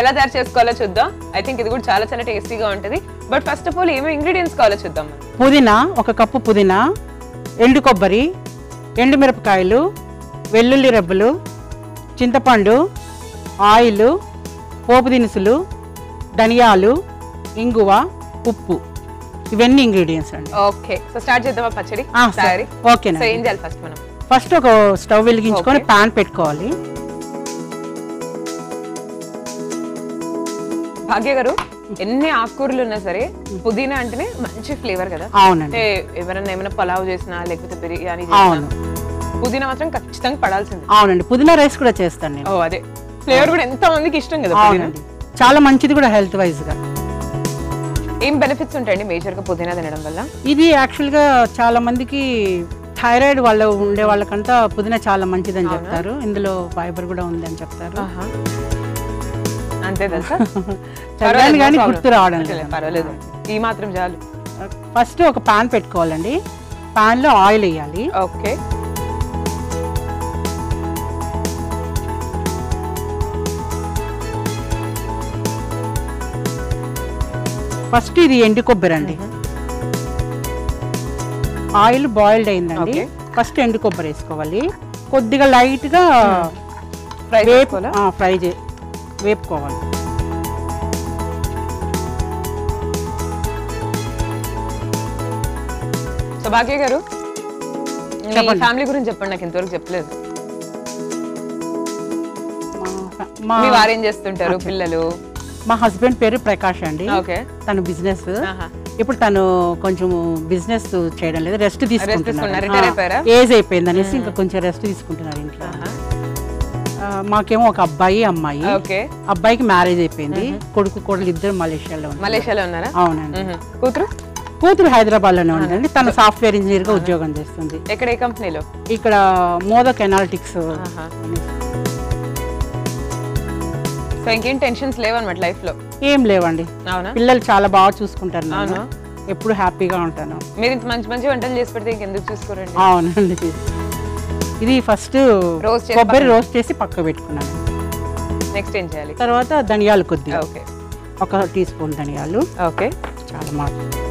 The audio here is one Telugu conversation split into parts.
ఎలా తయారు చేసుకోవాలో చూద్దాం ఐ థింక్ ఇది కూడా చాలా చాలా టేస్టీగా ఉంటుంది బట్ ఫస్ట్ ఆఫ్ ఆల్ ఏమేమి ఇంగ్రీడియంట్స్ కావాలో చూద్దాం మనం పుదీనా ఒక కప్పు పుదీనా ఎండు కొబ్బరి ఎండు మిరపకాయలు వెల్లుల్లి రెబ్బలు చింతపండు ఆయిల్ పోపు దినుసులు ధనియాలు ఇంగువ ఉప్పు ఇవన్నీ ఇంగ్రీడియంట్స్ అండి ఓకే సో స్టార్ట్ చేద్దామా పచ్చడి ఆ, సరే. తయారీ ఓకేనండి. సో ఏం చేయాలి ఫస్ట్ మనం ఫస్ట్ ఒక స్టవ్ వెలిగించుకొని Okay. పాన్ పెట్టుకోవాలి భాగ్య గారు ఎన్ని ఆకుకూరలు ఉన్నా సరే పుదీనా అంటేనే మంచి ఫ్లేవర్ కదా అవునండి అంటే ఎవరైనా ఏమైనా పలావ్ చేసినా లేకపోతే బిర్యానీ అవును చేసినా పుదీనా మాత్రం ఖచ్చితంగా పడాల్సింది అవునండి పుదీనా రైస్ కూడా చేస్తాను నేను ఓ అదే ఫ్లేవర్ కూడా ఎంత మందికి ఇష్టం కదా పుదీనా అవునండి చాలా మంచిది కూడా హెల్త్ వైజ్గా ఏం బెనిఫిట్స్ ఉంటాయండి మేజర్ గా పుదీనా తినడం వల్ల ఇది యాక్చువల్గా చాలా మందికి థైరాయిడ్ వాళ్ళు ఉండే వాళ్ళకంతా పుదీనా చాలా మంచిదని చెప్తారు ఇందులో ఫైబర్ కూడా ఉందని చెప్తారు ఆహా. అంతే తెలుసా చదివాను కానీ no problem. గుర్తు రావడం అంతేలే, లేదు పర్వాలేదు ఈ మాత్రం చాలు ఫస్ట్ ఒక పాన్ పెట్టుకోవాలండి పాన్ లో ఆయిల్ వేయాలి ఓకే ఫస్ట్ ఇది ఎండు కొబ్బరి అండి ఆయిల్ బాయిల్డ్ అయిందండి Okay. ఫస్ట్ ఎండు కొబ్బరి వేసుకోవాలి కొద్దిగా లైట్ గా ఫ్రై వేపు చేసుకోవాలా ఫ్రై చే వేపుకోవాలి సో భాగ్య గారు మీ చెప్పండి. ఫ్యామిలీ గురించి చెప్పండి నాకు ఇంతవరకు చెప్పలేదు మా- మా మీ వారు ఏం చేస్తుంటారు పిల్లలు మా హస్బెండ్ పేరు ప్రకాష్ అండి ఓకే తను బిజినెస్ ఆహా. ఇప్పుడు తను కొంచెం బిజినెస్ చేయడం లేదు రెస్ట్ తీసుకున్నారు, తీసుకుంటున్నారు retire అయిపోయారా? ఏజ్ అయిపోయింది అనేసి ఇంకా కొంచెం రెస్ట్ తీసుకుంటున్నారు ఇంట్లో ఆహా. ఆ, మాకేమో ఒక అబ్బాయి అమ్మాయి ఓకే అబ్బాయికి మ్యారేజ్ అయిపోయింది కొడుకు కోడలు ఇద్దరు మలేషియాలో ఉన్నారు మలేషియాలో ఉన్నారా అవునండి మ్మ్. కూతురు కూతురు హైదరాబాద్ లోనే ఉందండి తను సాఫ్ట్వేర్ ఇంజనీర్ గా ఉద్యోగం చేస్తుంది ఎక్కడ ఏ కంపెనీలో ఇక్కడ మోదక్ ఎనాలిటిక్స్ ఆహా. సో ఇంకేం టెన్షన్స్ లేవన్నమాట లైఫ్ లో ఏం లేవండి అవునా పిల్లలు చాలా బాగా చూసుకుంటారు నన్ను. అవునా? ఎప్పుడు హ్యాపీగా ఉంటాను మీరు ఇంత మంచి మంచి వంటలు చేసి పెడితే ఇంకెందుకు చూసుకోరండి అవునండి ఇది ఫస్ట్ రోస్ట్ చేసి కొబ్బరి పక్కన- రోస్ట్ చేసి పక్క పెట్టుకున్నాను నెక్స్ట్ ఏం చేయాలి తర్వాత ధనియాలు కొద్దిగా ఓకే ఒక టీ స్పూన్ ధనియాలు ఓకే చాలా మా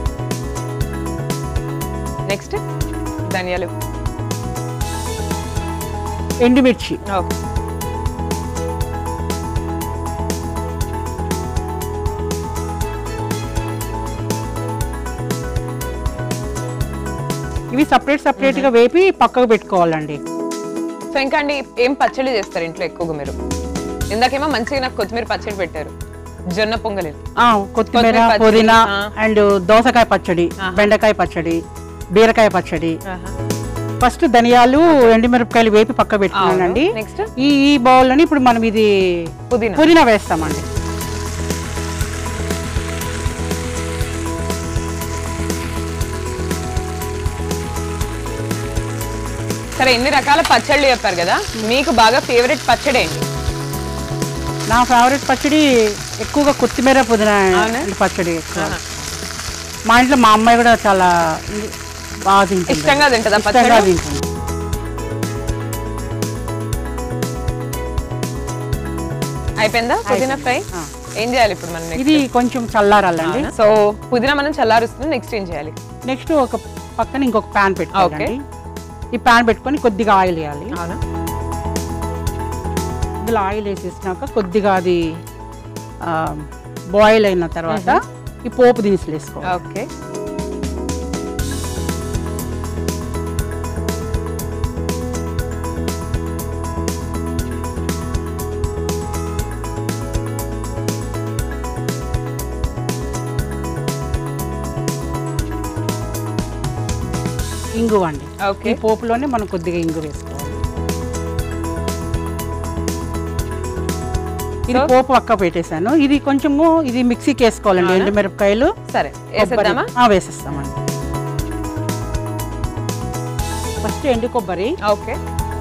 నెక్స్ట్ ధనియాలు ఎండుమిర్చి ఓకే ఇవి సపరేట్ సపరేట్ గా వేపి పక్కకు పెట్టుకోవాలండి సో ఇంకా అండి ఏం పచ్చడి చేస్తారు ఇంట్లో ఎక్కువగా మీరు ఇందాకేమో మంచిగా నాకు కొత్తిమీర పచ్చడి పెట్టారు జొన్న పొంగలి ఆ, కొత్తిమీర కొత్తిమీర పచ్చడి, పుదీనా ఆ. అండ్ దోసకాయ పచ్చడి బెండకాయ పచ్చడి బీరకాయ పచ్చడి ఫస్ట్ ధనియాలు ఎండుమిరపకాయలు వేపి పక్క పెట్టుకున్నానండి నెక్స్ట్ ఈ ఈ బౌల్ లోని ఇప్పుడు మనం ఇది పుదీనా పుదీనా వేస్తామండి సరే ఎన్ని రకాల పచ్చళ్ళు చెప్పారు కదా మీకు బాగా ఫేవరెట్ పచ్చడి ఏంటి నా ఫేవరెట్ పచ్చడి ఎక్కువగా కొత్తిమీర పుదీనా అవునా? పచ్చడి ఎక్కువ మా ఇంట్లో మా అమ్మాయి కూడా చాలా బాగా తింటుంది ఇష్టంగా తింటుందా ఇష్టంగా పచ్చడి తింటుంది అయిపోయిందా పుదీనా ఫ్రై ఆ. ఏం చేయాలి ఇప్పుడు మనం next? ఇది కొంచెం చల్లారాలండి సో పుదీనా మనం చల్లారుస్తుంది నెక్స్ట్ ఏం చేయాలి నెక్స్ట్ ఒక పక్కన ఇంకొక ప్యాన్ పెట్టుకోవాలండి ఈ ప్యాన్ పెట్టుకొని కొద్దిగా ఆయిల్ వేయాలి అవునా ఇందులో ఆయిల్ వేసేసినాక కొద్దిగా అది బాయిల్ అయిన తర్వాత ఈ పోపు దినుసులు వేసుకోవాలి ఓకే ఇంగు అండి ఓకే ఈ పోపులోనే మనం కొద్దిగా ఇంగు వేసుకోవాలి ఇది So- పోపు పక్క పెట్టేశాను ఇది కొంచెము ఇది మిక్సీకి వేసుకోవాలండి అవునా? ఎండుమిరపకాయలు సరే కొబ్బరి. వేసేద్దామా ఆ, వేసేస్తామండి ఫస్ట్ ఎండు కొబ్బరి ఓకే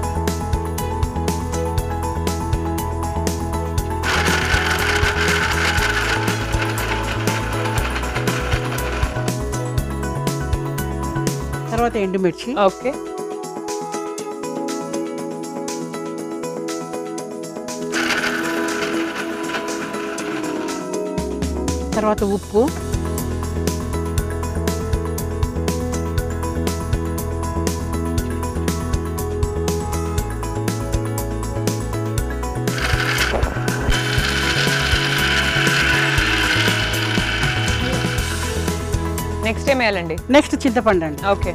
తర్వాత ఎండుమిర్చి ఓకే తర్వాత ఉప్పు నెక్స్ట్ ఏం వేయాలండి నెక్స్ట్ చింతపండు అండి ఓకే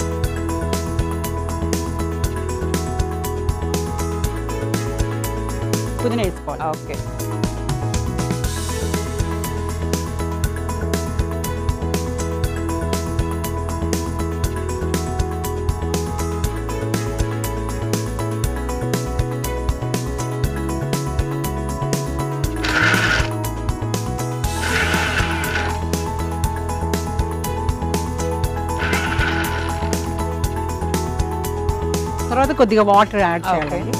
పుదీనా వేసుకోవాలి ఓకే తర్వాత కొద్దిగా వాటర్ యాడ్ Okay. చేయాలండి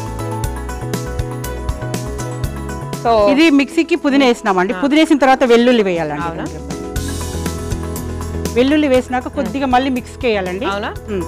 సో ఇది మిక్సీకి పుదీనా వేసినామండి పుదీనా వేసిన తర్వాత వెల్లుల్లి వేయాలండి అవునా? వెల్లుల్లి వేసినాక కొద్దిగా మళ్ళీ మిక్స్కి వేయాలండి అవునా ఉమ్.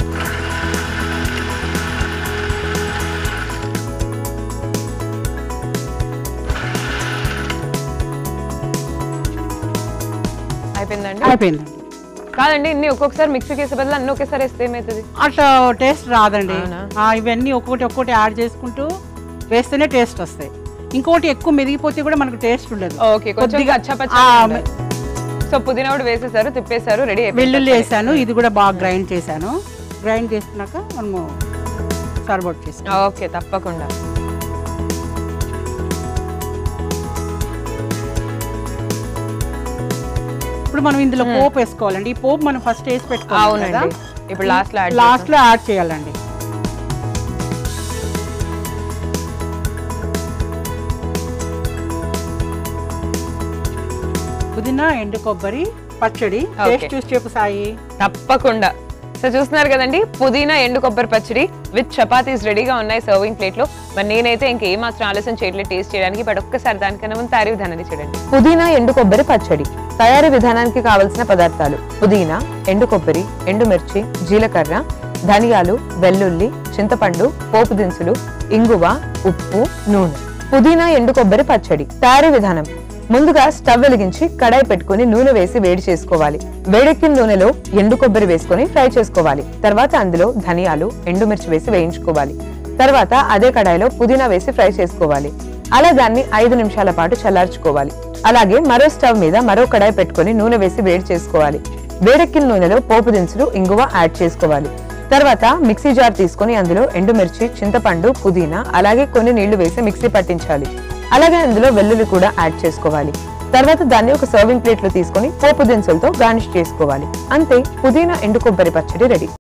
అయిపోయిందండి అయిపోయిందండి కాదండి ఇన్ని ఒక్కొక్కసారి మిక్సీకి వేసే బదులు అన్ని ఒకేసారి వేస్తే ఏమవుతుంది అట్లా టేస్ట్ రాదండి అవునా? ఆ, ఇవన్నీ ఒక్కొక్కటి ఒక్కొక్కటి యాడ్ చేసుకుంటూ వేస్తేనే టేస్ట్ వస్తాయి ఇంకోటి ఎక్కువ మెదిగిపోతే కూడా మనకు టేస్ట్ ఉండదు ఓకే కొంచెం కొద్దిగా- కచ్చా ఆ, పచ్చా సో పుదీనా కూడా వేసేసారు తిప్పేశారు రెడీ వెల్లుల్లి వేసాను ఇది కూడా బాగా గ్రైండ్ చేశాను గ్రైండ్ చేసుకున్నాక మనము సర్వ్ అవుట్ చేస్తాం ఓకే తప్పకుండా ఇప్పుడు మనం ఇందులో పోపు వేసుకోవాలండి ఈ పోపు మనం ఫస్ట్ వేసి పెట్టుకోవాలి కదా అవునండి ఇప్పుడు లాస్ట్ లో యాడ్ లాస్ట్ లో యాడ్ చేయాలండి పుదీనా ఎండు కొబ్బరి పచ్చడి Okay. టేస్ట్ చూసి చెప్పు సాయి తప్పకుండా సో చూస్తున్నారు కదండి పుదీనా ఎండు కొబ్బరి పచ్చడి విత్ చపాతీస్ రెడీగా ఉన్నాయి సర్వింగ్ ప్లేట్ లో మరి నేనైతే ఇంకే మాత్రం ఆలస్యం చేయట్లేదు టేస్ట్ చేయడానికి బట్ ఒక్కసారి దానికన్నా ముందు తయారీ విధానాన్ని చూడండి పుదీనా ఎండు కొబ్బరి పచ్చడి తయారీ విధానానికి కావలసిన పదార్థాలు పుదీనా ఎండు కొబ్బరి ఎండుమిర్చి జీలకర్ర ధనియాలు వెల్లుల్లి చింతపండు పోపు దినుసులు ఇంగువ ఉప్పు నూనె పుదీనా ఎండు కొబ్బరి పచ్చడి తయారీ విధానం ముందుగా స్టవ్ వెలిగించి కడాయి పెట్టుకుని నూనె వేసి వేడి చేసుకోవాలి వేడెక్కిన నూనెలో ఎండు కొబ్బరి వేసుకొని ఫ్రై చేసుకోవాలి తర్వాత అందులో ధనియాలు ఎండుమిర్చి వేసి వేయించుకోవాలి తర్వాత అదే కడాయిలో పుదీనా వేసి ఫ్రై చేసుకోవాలి అలా దాన్ని ఐదు నిమిషాల పాటు చల్లార్చుకోవాలి అలాగే మరో స్టవ్ మీద మరో కడాయి పెట్టుకొని నూనె వేసి వేడి చేసుకోవాలి వేడెక్కిన నూనెలో పోపు దినుసులు ఇంగువ యాడ్ చేసుకోవాలి తర్వాత మిక్సీ జార్ తీసుకొని అందులో ఎండుమిర్చి చింతపండు పుదీనా అలాగే కొన్ని నీళ్లు వేసి మిక్సీ పట్టించాలి అలాగే అందులో వెల్లుల్లి కూడా యాడ్ చేసుకోవాలి తర్వాత దాన్ని ఒక సర్వింగ్ ప్లేట్ లో తీసుకొని పోపు దినుసులతో గార్నిష్ చేసుకోవాలి అంతే పుదీనా ఎండు కొబ్బరి పచ్చడి రెడీ